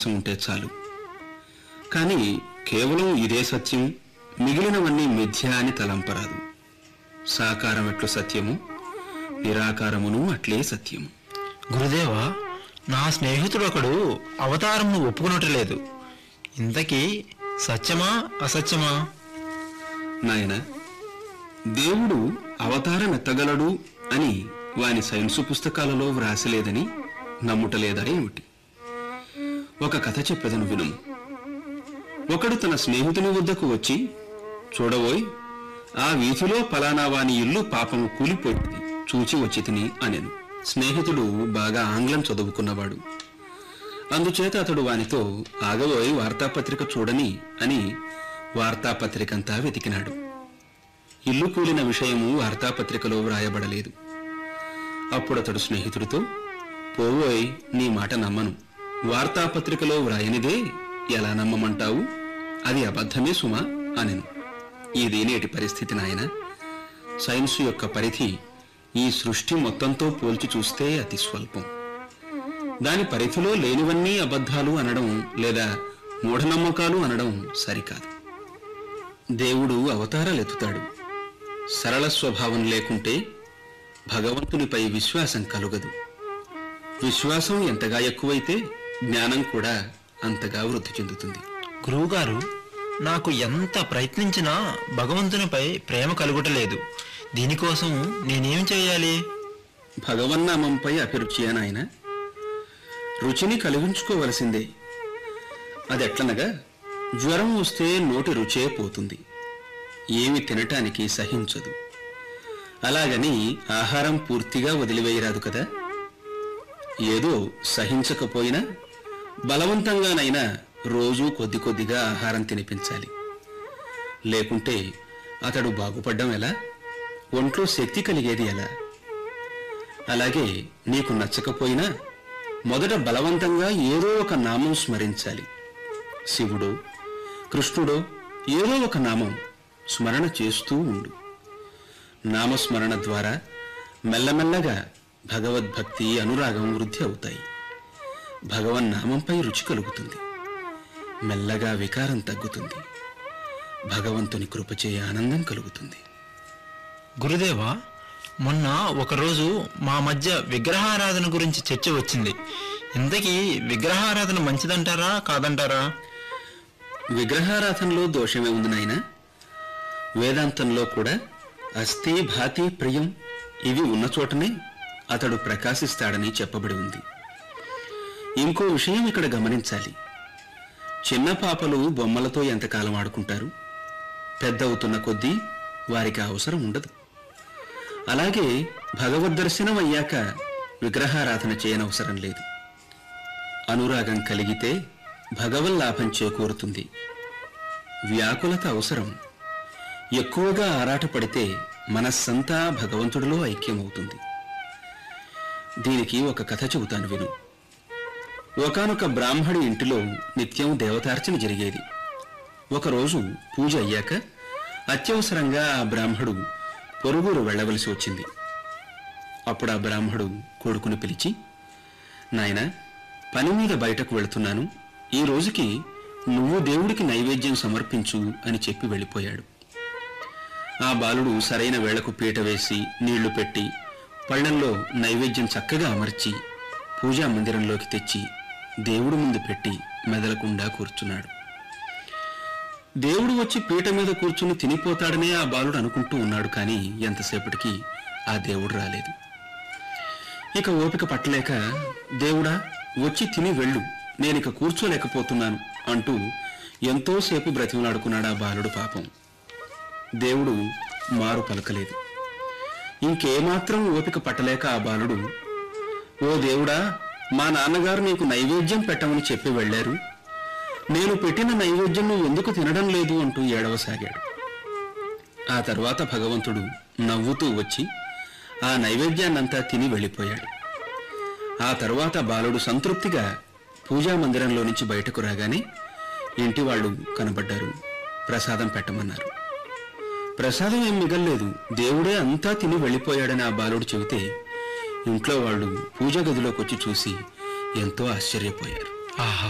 ఉంటే చాలు కానీ కేవలం ఇదే సత్యం మిగిలినవన్నీ మిథ్య అని తలంపరాదు సాకారం ఎట్లు సత్యము నిరాకారమును అట్లే సత్యము గురుదేవా నా స్నేహితుడు ఒకడు అవతారమును ఒప్పుకునట్లేదు ఇంతకీ సత్యమా అసత్యమా నాయన దేవుడు అవతారం ఎత్తగలడు అని వాని సైన్సు పుస్తకాలలో వ్రాసలేదని నమ్ముటలేదా ఏమిటి ఒక కథ చెప్పెదను వినుము ఒకడు తన స్నేహితుని వద్దకు వచ్చి చూడవోయ్ ఆ వీధిలో పలానా వాని ఇల్లు పాపము కూలిపోయింది చూచి వచ్చి తిని అనెను స్నేహితుడు బాగా ఆంగ్లం చదువుకున్నవాడు అందుచేత అతడు వానితో ఆగబోయి వార్తాపత్రిక చూడని అని వార్తాపత్రికంతా వెతికినాడు ఇల్లు కూలిన విషయము వార్తాపత్రికలో వ్రాయబడలేదు అప్పుడతడు స్నేహితుడితో పోవోయ్ నీ మాట నమ్మను వార్తాపత్రికలో వ్రాయనిదే ఎలా నమ్మమంటావు అది అబద్ధమే సుమా అనెను ఇది నేటి పరిస్థితి నాయన సైన్సు యొక్క పరిధి ఈ సృష్టి మొత్తంతో పోల్చి చూస్తే అతి స్వల్పం దాని పరిధిలో లేనివన్నీ అబద్ధాలు అనడం లేదా మూఢనమ్మకాలు అనడం సరికాదు దేవుడు అవతారాలెత్తుతాడు సరళ స్వభావం లేకుంటే భగవంతునిపై విశ్వాసం కలుగదు విశ్వాసం ఎంతగా ఎక్కువైతే జ్ఞానం కూడా అంతగా వృద్ధి చెందుతుంది గురువుగారు నాకు ఎంత ప్రయత్నించినా భగవంతునిపై ప్రేమ కలుగుటలేదు దీనికోసం నేనేం చేయాలి భగవన్నామంపై అభిరుచి నాయన రుచిని కలిగించుకోవలసిందే అదెట్లనగా జ్వరం వస్తే నోటి రుచే పోతుంది ఏమి తినటానికి సహించదు అలాగని ఆహారం పూర్తిగా వదిలివేయరాదు కదా ఏదో సహించకపోయినా బలవంతంగానైనా రోజూ కొద్ది కొద్దిగా ఆహారం తినిపించాలి లేకుంటే అతడు బాగుపడ్డం ఎలా ఒంట్లో శక్తి కలిగేది ఎలా అలాగే నీకు నచ్చకపోయినా మొదట బలవంతంగా ఏదో ఒక నామం స్మరించాలి శివుడో కృష్ణుడో ఏదో ఒక నామం స్మరణ చేస్తూ ఉండు నామస్మరణ ద్వారా మెల్లమెల్లగా భగవద్భక్తి అనురాగం వృద్ధి అవుతాయి భగవన్నామంపై రుచి కలుగుతుంది మెల్లగా వికారం తగ్గుతుంది భగవంతుని కృపచే ఆనందం కలుగుతుంది గురుదేవా మొన్న ఒకరోజు మా మధ్య విగ్రహారాధన గురించి చర్చ వచ్చింది ఇంతకీ విగ్రహారాధన మంచిదంటారా కాదంటారా విగ్రహారాధనలో దోషమే ఉంది నాయన వేదాంతంలో కూడా అస్థి భాతి ప్రియం ఇవి ఉన్న చోటనే అతడు ప్రకాశిస్తాడని చెప్పబడి ఉంది ఇంకో విషయం ఇక్కడ గమనించాలి చిన్న పాపలు బొమ్మలతో ఎంతకాలం ఆడుకుంటారు పెద్దవుతున్న కొద్దీ వారికి ఆ అవసరం ఉండదు అలాగే భగవద్దర్శనం అయ్యాక విగ్రహారాధన చేయనవసరం లేదు అనురాగం కలిగితే భగవల్లాభం చేకూరుతుంది వ్యాకులత అవసరం ఎక్కువగా ఆరాటపడితే మనస్సంతా భగవంతుడిలో ఐక్యమవుతుంది దీనికి ఒక కథ చెబుతాను విను ఒకానొక బ్రాహ్మడి ఇంటిలో నిత్యం దేవతార్చన జరిగేది ఒకరోజు పూజ అయ్యాక అత్యవసరంగా ఆ బ్రాహ్మడు పొరుగురు వెళ్ళవలసి వచ్చింది అప్పుడు ఆ బ్రాహ్మడు కొడుకుని పిలిచి నాయనా పని మీద బయటకు వెళుతున్నాను ఈ రోజుకి నువ్వు దేవుడికి నైవేద్యం సమర్పించు అని చెప్పి వెళ్ళిపోయాడు ఆ బాలుడు సరైన వేళకు పీట వేసి నీళ్లు పెట్టి పళ్ళల్లో నైవేద్యం చక్కగా అమర్చి పూజా మందిరంలోకి తెచ్చి దేవుడు ముందు పెట్టి మెదలకుండా కూర్చున్నాడు దేవుడు వచ్చి పీట మీద కూర్చుని తినిపోతాడనే ఆ బాలుడు అనుకుంటూ ఉన్నాడు కానీ ఎంతసేపటికి ఆ దేవుడు రాలేదు ఇక ఓపిక పట్టలేక దేవుడా వచ్చి తిని వెళ్ళు నేనిక కూర్చోలేకపోతున్నాను అంటూ ఎంతోసేపు బ్రతిమలాడుకున్నాడు ఆ బాలుడు పాపం దేవుడు మారు పలకలేదు ఇంకేమాత్రం ఓపిక పట్టలేక ఆ బాలుడు ఓ దేవుడా మా నాన్నగారు నీకు నైవేద్యం పెట్టమని చెప్పి వెళ్ళారు నేను పెట్టిన నైవేద్యం నువ్వు ఎందుకు తినడం లేదు అంటూ ఏడవసాగాడు ఆ తర్వాత భగవంతుడు నవ్వుతూ వచ్చి ఆ నైవేద్యాన్నంతా తిని వెళ్ళిపోయాడు ఆ తర్వాత బాలుడు సంతృప్తిగా పూజా మందిరంలో నుంచి బయటకు రాగానే ఇంటి వాళ్ళు కనబడ్డారు ప్రసాదం పెట్టమన్నారు ప్రసాదం ఏం మిగల్లేదు దేవుడే అంతా తిని వెళ్ళిపోయాడని ఆ బాలుడు చెబితే ఇంట్లో వాళ్ళు పూజ గదిలోకి వచ్చి చూసి ఎంతో ఆశ్చర్యపోయారు ఆహా